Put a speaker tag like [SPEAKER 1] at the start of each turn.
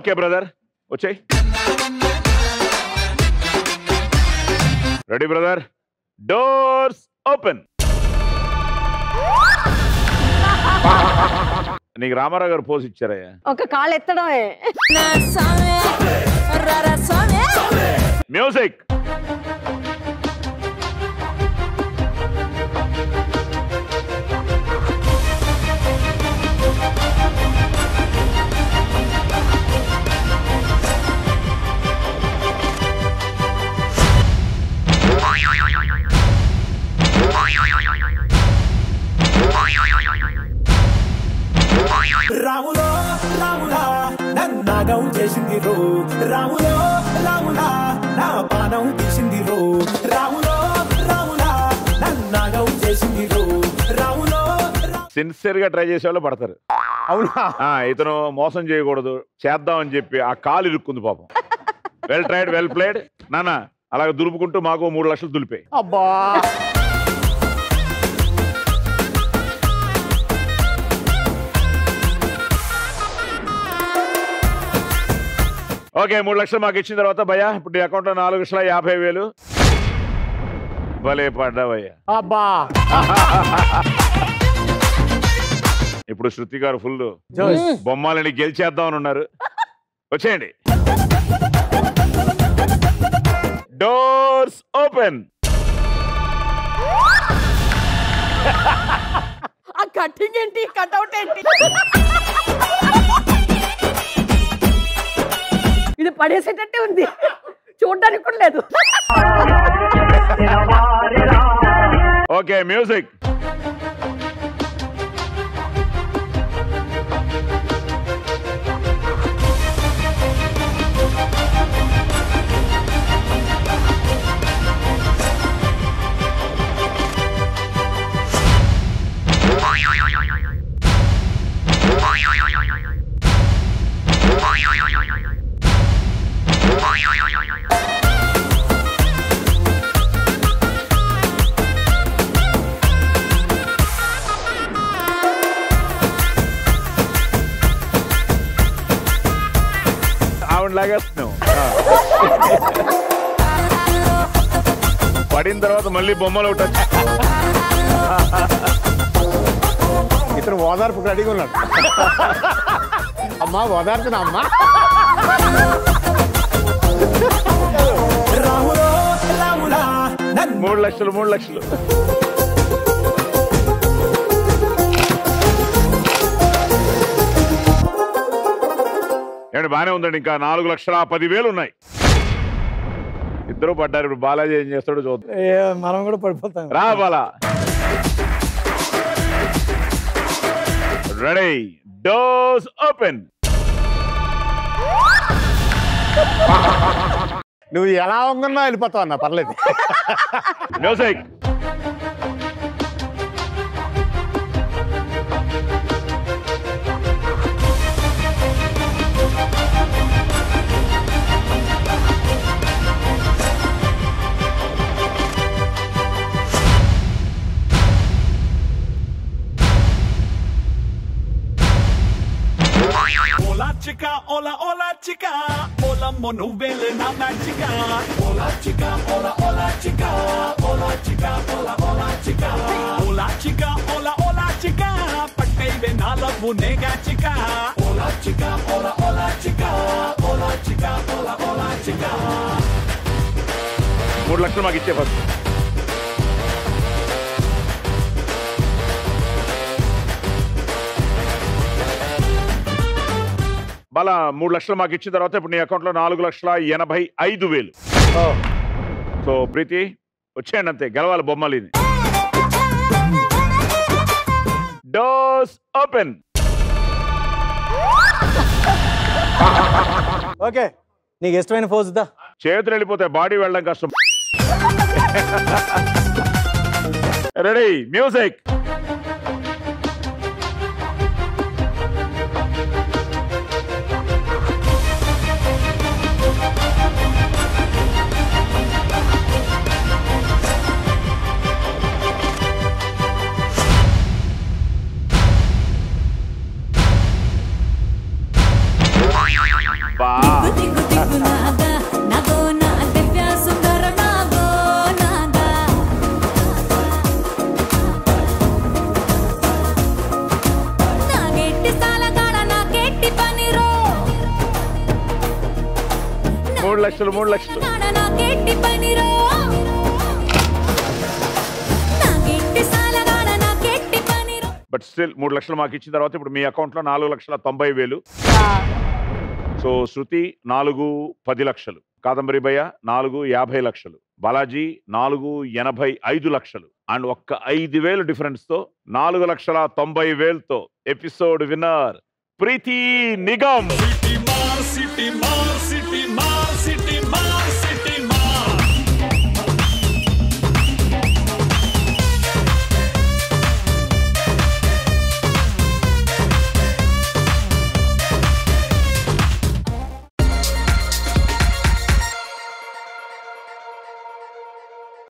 [SPEAKER 1] Okay brother వచ్చేయ్ ready brother doors open నీకు రామారావు గారు పోజ్ ఇచ్చారయ్యా
[SPEAKER 2] ఒక కాలు ఎత్తడమే
[SPEAKER 1] మ్యూజిక్
[SPEAKER 3] రాములో రాములా నన్నాగం చేసింది రో రాములో రాములా నా పానం తీసింది రో రాములో రాములా నన్నాగం చేసింది రో రాములో రా-
[SPEAKER 1] సిన్సియర్ గా ట్రై చేసే వాళ్ళు పడతారు
[SPEAKER 4] అవునా
[SPEAKER 1] ఆ, ఇతను మోసం చేయకూడదు చేద్దాం అని చెప్పి ఆ కాలు ఇరుక్కుంది పాపం వెల్ ట్రైడ్ వెల్ ప్లేడ్ నాన్న అలాగ దులుపుకుంటూ మాకు మూడు లక్షలు దులిపాయి
[SPEAKER 4] అబ్బా
[SPEAKER 1] ఓకే మూడు లక్షలు మాకు ఇచ్చిన తర్వాత భయ్యా ఇప్పుడు నీ అకౌంట్ లో నాలుగు లక్షల యాభై వేలు భలే పడ్డావయ్యా
[SPEAKER 4] అబ్బా
[SPEAKER 1] ఇప్పుడు శృతి గారు ఫుల్
[SPEAKER 4] జోష్
[SPEAKER 1] బొమ్మాలని గెలిచేద్దామని ఉన్నారు వచ్చేయండి డోర్స్ ఓపెన్
[SPEAKER 2] ఆ కటింగ్ ఏంటి కట్అవుట్ ఏంటి ఇది పడేసేటట్టే ఉంది చూడడానికి కూడా లేదు
[SPEAKER 1] ఓకే మ్యూజిక్ ఆవిడ లాగేస్తున్నావు ఆ. పడిన తర్వాత మళ్ళీ బొమ్మలు ఒకటి వచ్చి-
[SPEAKER 4] ఇతను ఓదార్పు రెడీగా ఉన్నాడు అమ్మా ఓదార్చిన అమ్మా
[SPEAKER 3] రాములో రాములా నన్ను
[SPEAKER 1] మూడు లక్షలు మూడు లక్షలు ఏమండి బానే ఉందండి ఇంకా నాలుగు లక్షల పదివేలు ఉన్నాయి ఇద్దరు పడ్డారు ఇప్పుడు బాలాజీ ఏం చేస్తాడో చూద్దాం
[SPEAKER 5] ఏ, మనం కూడా పడిపోతాం
[SPEAKER 1] రా బాలా రెడీ డోర్స్ ఓపెన్
[SPEAKER 4] నువ్వు ఎలా ఉందన్నా వెళ్ళిపోతావు అన్న పర్లేదు
[SPEAKER 1] మ్యూజిక్
[SPEAKER 3] ఓలా చిక ఓలా ఓలా చిక ఓలమ్మో నువ్వేలే నా మ్యాచిక ఓలా చిక ఓలా ఓలా చిక ఓలా చిక ఓలా ఓలా చిక ఓలా చిక ఓలా ఓలా చిక పట్టైవే నా లవ్వు నేగా చిక ఓలా చిక ఓలా ఓలా చిక ఓలా చిక ఓలా ఓలా చిక
[SPEAKER 1] మూడు లక్షలు మాకు ఇచ్చే ఫస్ట్ బాలా మూడు లక్షలు మాకు ఇచ్చిన తర్వాత ఇప్పుడు నీ అకౌంట్లో నాలుగు లక్షల ఎనభై ఐదు వేలు సో ప్రీతి వచ్చేయండి అంతే గెలవాలి బొమ్మలు ఇది డోర్స్ ఓపెన్
[SPEAKER 5] ఓకే నీకు ఇష్టమైన పోజ్ దా
[SPEAKER 1] చేతులు వెళ్ళిపోతే బాడీ వెళ్ళడం కష్టం రెడీ మ్యూజిక్ లక్షలు మూడు లక్షలు
[SPEAKER 6] నాన్న నాకేంటి పనిరో నాకేంటి సాలగాడ నాకేంటి పనిరో
[SPEAKER 1] బట్ స్టిల్ మూడు లక్షలు మాకు ఇచ్చిన తర్వాత ఇప్పుడు మీ అకౌంట్లో నాలుగు లక్షల తొంభై వేలు సో శృతి నాలుగు పది లక్షలు కాదంబరి భయ్య నాలుగు యాభై లక్షలు బాలాజీ నాలుగు ఎనభై ఐదు లక్షలు అండ్ ఒక్క ఐదు వేలు డిఫరెన్స్ తో నాలుగు లక్షల తొంభై వేలతో ఎపిసోడ్ విన్నర్ ప్రీతి నిగమ్
[SPEAKER 3] సిటీ మార్ సిటీ మార్ సిటీ మార్